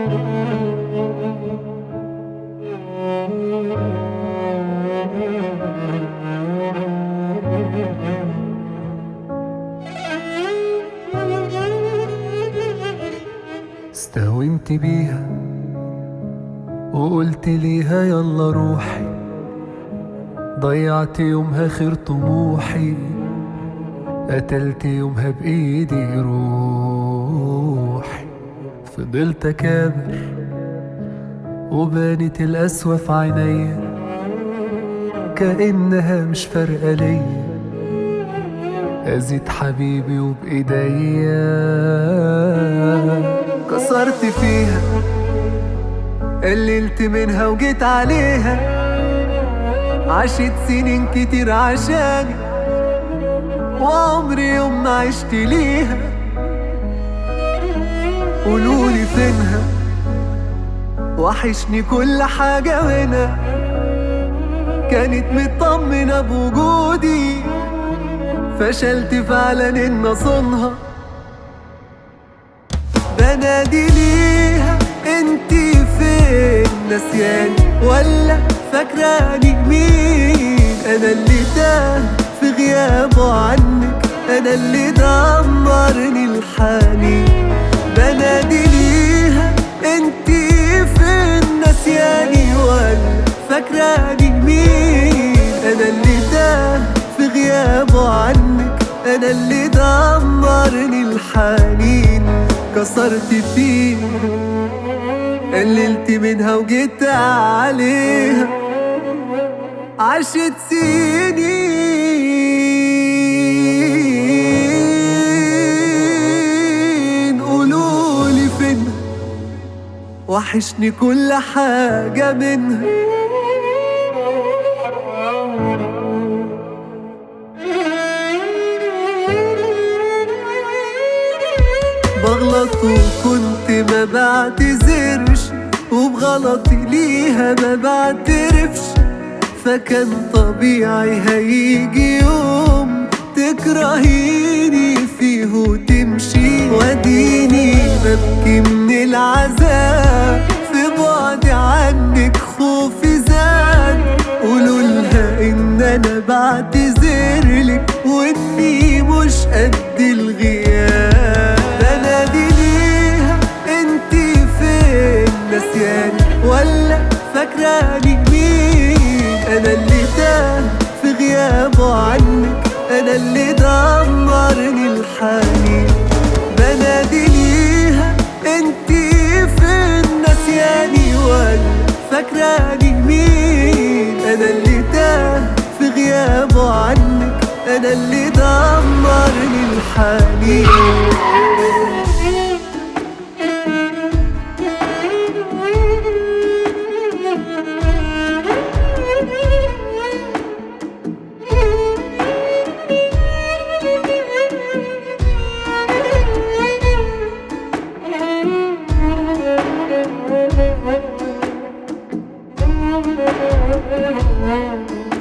استهونت بيها وقلت ليها يلا روحي ضيعت يومها خير طموحي قتلت يومها بإيدي روحي فضلت أكابر وبانت القسوة في عينيا كأنها مش فارقة ليا أزيد حبيبي وبإيديا كسرت فيها قللت منها وجيت عليها عشت سنين كتير عشاني وعمري يوم ما عشت ليها قولولي فينها وحشني كل حاجة منها كانت مطمنة بوجودي فشلت فعلا ان اصونها بنادي ليها انتي فين نسياني ولا فاكراني مين انا اللي تاه في غيابه عنك انا اللي دمرني الحنين بنادي ليها انتي فين نسياني ولا فاكراني مين انا اللي تاه في غيابه عنك انا اللي دمرني الحنين كسرت فيه قللت منها وجيت عليها عشت سنين قولولي فين وحشني كل حاجة منها بغلط وكنت ما بعتذرش وبغلطي ليها ما بعترفش فكان طبيعي هيجي يوم تكرهيني فيه وتمشي وديني ببكي من العذاب في بعدي عنك خوفي زاد قولوا لها ان انا بعتذرلك واني مش قد الغياب بنادي ليها انتي فين نسياني ولا فاكراني مين انا اللي تاه في غيابه عنك انا اللي دمرني الحنين بنادي ليها انتي فين نسياني ولا فاكراني مين انا اللي تاه في غيابه عنك انا اللي دمرني الحنين Thank you.